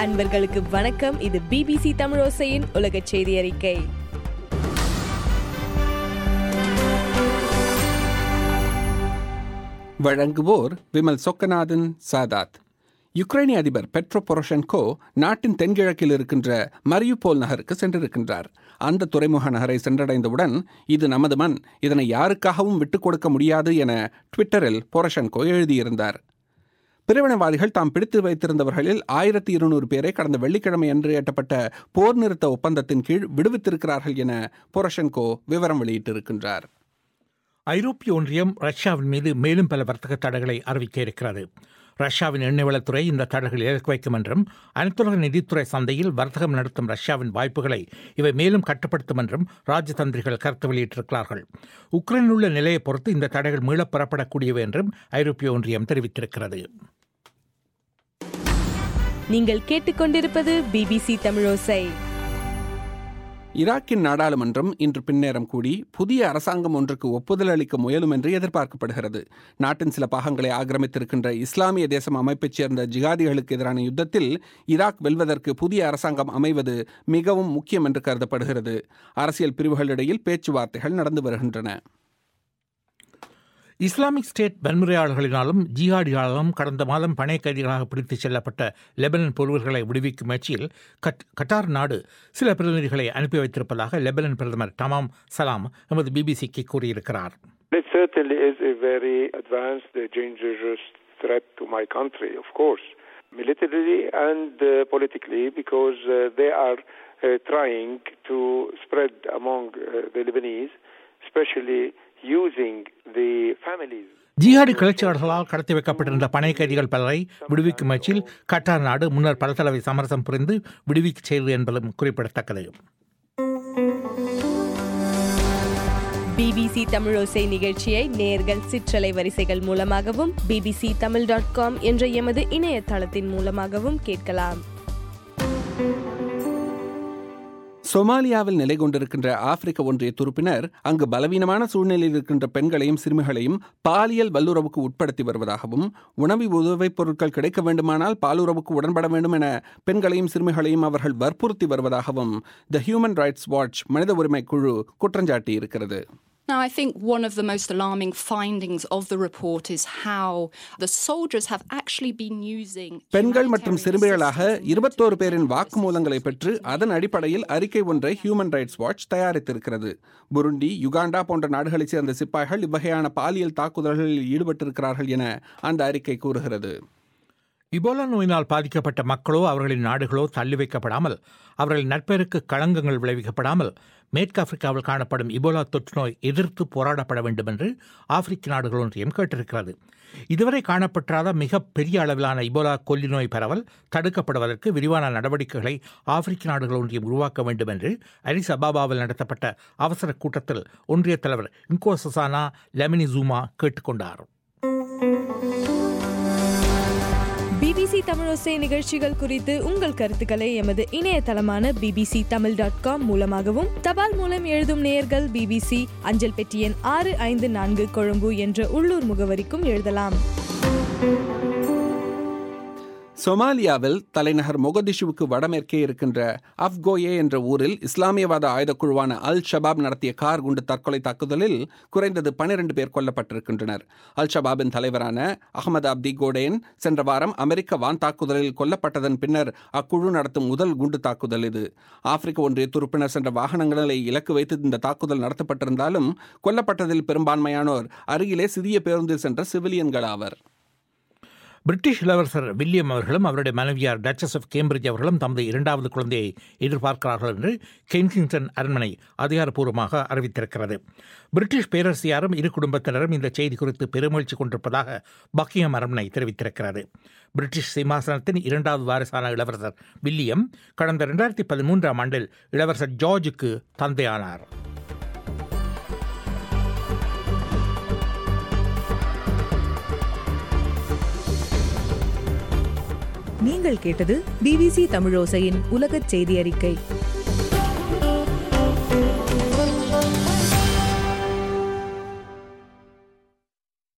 அன்பர்களுக்கு வணக்கம் இது பிபிசி தமிழோசையின் உலக செய்தி அறிக்கை வழங்குவோர் விமல் சொக்கநாதன் சாதாத் யுக்ரைனிய அதிபர் பெட்ரோ பொரோஷென்கோ நாட்டின் தென்கிழக்கில் இருக்கின்ற மரியுபோல் நகருக்கு சென்றிருக்கின்றார் அந்த துறைமுக நகரை சென்றடைந்தவுடன் இது நமது மண் இதனை யாருக்காகவும் விட்டுக் கொடுக்க முடியாது என ட்விட்டரில் பொரோஷென்கோ எழுதியிருந்தார் பிரிவினைவாதிகள் தாம் பிடித்து வைத்திருந்தவர்களில் ஆயிரத்தி இருநூறு பேரை கடந்த வெள்ளிக்கிழமை அன்று எட்டப்பட்ட போர் நிறுத்த ஒப்பந்தத்தின் கீழ் விடுவித்திருக்கிறார்கள் என பொரோஷென்கோ விவரம் வெளியிட்டிருக்கின்றார் ஐரோப்பிய ஒன்றியம் ரஷ்யாவின் மீது மேலும் பல வர்த்தக தடைகளை அறிவிக்க இருக்கிறது ரஷ்யாவின் எண்ணெய் வளத்துறை இந்த தடைகள் இலக்கு வைக்கும் என்றும் அனைத்துலக நிதித்துறை சந்தையில் வர்த்தகம் நடத்தும் ரஷ்யாவின் வாய்ப்புகளை இவை மேலும் கட்டுப்படுத்தும் என்றும் ராஜதந்திரிகள் கருத்து வெளியிட்டிருக்கிறார்கள் உக்ரைனில் உள்ள நிலையை பொறுத்து இந்த தடைகள் மீளப் பெறப்படக்கூடியவை என்றும் ஐரோப்பிய ஒன்றியம் தெரிவித்திருக்கிறது நீங்கள் கேட்டுக்கொண்டிருப்பது பிபிசி தமிழோசை ஈராக்கின் நாடாளுமன்றம் இன்று பின்னேரம் கூடி புதிய அரசாங்கம் ஒன்றுக்கு ஒப்புதல் அளிக்க முயலும் என்று எதிர்பார்க்கப்படுகிறது நாட்டின் சில பாகங்களை ஆக்கிரமித்திருக்கின்ற இஸ்லாமிய தேசம் அமைப்பைச் சேர்ந்த ஜிகாதிகளுக்கு எதிரான யுத்தத்தில் ஈராக் வெல்வதற்கு புதிய அரசாங்கம் அமைவது மிகவும் முக்கியம் என்று கருதப்படுகிறது அரசியல் பிரிவுகளிடையில் பேச்சுவார்த்தைகள் நடந்து வருகின்றன இஸ்லாமிக் ஸ்டேட் வன்முறையாளர்களினாலும் ஜிஹாடியாலும் கடந்த மாதம் பணை கைதிகளாக பிடித்துச் செல்லப்பட்ட லெபனன் பொருள்களை விடுவிக்கும் முயற்சியில் கட் கட்டார் நாடு சில பிரதிநிதிகளை அனுப்பி வைத்திருப்பதாக லெபனன் பிரதமர் தமாம் சலாம் எமது பிபிசிக்கு கூறியிருக்கிறார் It certainly is a very advanced, uh, dangerous threat to my country, of course, militarily and uh, politically, because uh, they are uh, trying to spread among uh, the Lebanese, especially using the families. ஜிஹாடி கிளர்ச்சியாளர்களால் கடத்தி வைக்கப்பட்டிருந்த பணை கைதிகள் பலரை விடுவிக்கும் முயற்சியில் கட்டார் நாடு முன்னர் பல தடவை சமரசம் புரிந்து விடுவிக்கச் செய்தது என்பதும் குறிப்பிடத்தக்கது பிபிசி தமிழோசை நிகழ்ச்சியை நேர்கள் சிற்றலை வரிசைகள் மூலமாகவும் பிபிசி தமிழ் டாட் காம் என்ற எமது இணையதளத்தின் மூலமாகவும் கேட்கலாம் சொமாலியாவில் நிலை கொண்டிருக்கின்ற ஆப்பிரிக்க ஒன்றிய துருப்பினர் அங்கு பலவீனமான சூழ்நிலையில் இருக்கின்ற பெண்களையும் சிறுமிகளையும் பாலியல் வல்லுறவுக்கு உட்படுத்தி வருவதாகவும் உணவு உதவிப் பொருட்கள் கிடைக்க வேண்டுமானால் பாலுறவுக்கு உடன்பட வேண்டும் என பெண்களையும் சிறுமிகளையும் அவர்கள் வற்புறுத்தி வருவதாகவும் த ஹியூமன் ரைட்ஸ் வாட்ச் மனித உரிமை குழு குற்றஞ்சாட்டி இருக்கிறது Now, I think one of the most alarming findings of the report is how the soldiers have actually been using. பெண்கள் மற்றும் humanitarian சிறுமிகளாக assistance இருபத்தோரு பேரின் வாக்குமூலங்களை பெற்று அதன் அடிப்படையில் அறிக்கை ஒன்றை ஹியூமன் ரைட்ஸ் வாட்ச் தயாரித்திருக்கிறது புருண்டி யுகாண்டா போன்ற நாடுகளைச் சேர்ந்த சிப்பாய்கள் இவ்வகையான பாலியல் தாக்குதல்களில் ஈடுபட்டிருக்கிறார்கள் என அந்த அறிக்கை கூறுகிறது இபோலா நோயினால் பாதிக்கப்பட்ட மக்களோ அவர்களின் நாடுகளோ தள்ளி வைக்கப்படாமல் அவர்களின் நட்பெருக்கு களங்கங்கள் விளைவிக்கப்படாமல் மேற்கு ஆப்பிரிக்காவில் காணப்படும் இபோலா தொற்று நோய் எதிர்த்து போராடப்பட வேண்டும் என்று ஆப்பிரிக்க நாடுகள் ஒன்றியம் கேட்டிருக்கிறது இதுவரை காணப்பட்டாத மிக பெரிய அளவிலான இபோலா கொல்லி நோய் பரவல் தடுக்கப்படுவதற்கு விரிவான நடவடிக்கைகளை ஆப்பிரிக்க நாடுகள் ஒன்றியம் உருவாக்க வேண்டும் என்று அரிஸ் அபாபாவில் நடத்தப்பட்ட அவசர கூட்டத்தில் ஒன்றிய தலைவர் இன்கோ சசானா லெமினி ஜூமா கேட்டுக்கொண்டார் பிபிசி தமிழோசை நிகழ்ச்சிகள் குறித்து உங்கள் கருத்துக்களை எமது இணையதளமான பிபிசி தமிழ் டாட் காம் மூலமாகவும் தபால் மூலம் எழுதும் நேயர்கள் பிபிசி அஞ்சல் பெட்டி எண் ஆறு ஐந்து நான்கு கொழும்பு என்ற உள்ளூர் முகவரிக்கும் எழுதலாம் சொமாலியாவில் தலைநகர் மொகதிஷுவுக்கு வடமேற்கே இருக்கின்ற அப்கோயே என்ற ஊரில் இஸ்லாமியவாத ஆயுதக்குழுவான அல் ஷபாப் நடத்திய கார் குண்டு தற்கொலை தாக்குதலில் குறைந்தது பனிரெண்டு பேர் கொல்லப்பட்டிருக்கின்றனர் அல் ஷபாபின் தலைவரான அகமது அப்தி கோடேன் சென்ற வாரம் அமெரிக்க வான் தாக்குதலில் கொல்லப்பட்டதன் பின்னர் அக்குழு நடத்தும் முதல் குண்டு தாக்குதல் இது ஆப்பிரிக்க ஒன்றிய துருப்பினர் சென்ற வாகனங்களை இலக்கு வைத்து இந்த தாக்குதல் நடத்தப்பட்டிருந்தாலும் கொல்லப்பட்டதில் பெரும்பான்மையானோர் அருகிலே சிறிய பேருந்தில் சென்ற சிவிலியன்கள் ஆவர் பிரிட்டிஷ் இளவரசர் வில்லியம் அவர்களும் அவருடைய மனைவியார் டச்சஸ் ஆஃப் கேம்பிரிட்ஜ் அவர்களும் தமது இரண்டாவது குழந்தையை எதிர்பார்க்கிறார்கள் என்று கென்சிங்டன் அரண்மனை அதிகாரப்பூர்வமாக அறிவித்திருக்கிறது பிரிட்டிஷ் பேரரசியாரும் இரு குடும்பத்தினரும் இந்த செய்தி குறித்து பெருமகிழ்ச்சி கொண்டிருப்பதாக பக்கியம் அரண்மனை தெரிவித்திருக்கிறது பிரிட்டிஷ் சிம்மாசனத்தின் இரண்டாவது வாரிசான இளவரசர் வில்லியம் கடந்த இரண்டாயிரத்தி பதிமூன்றாம் ஆண்டில் இளவரசர் ஜார்ஜுக்கு தந்தையானார் நீங்கள் கேட்டது பிபிசி தமிழோசையின் உலகச் செய்தி அறிக்கை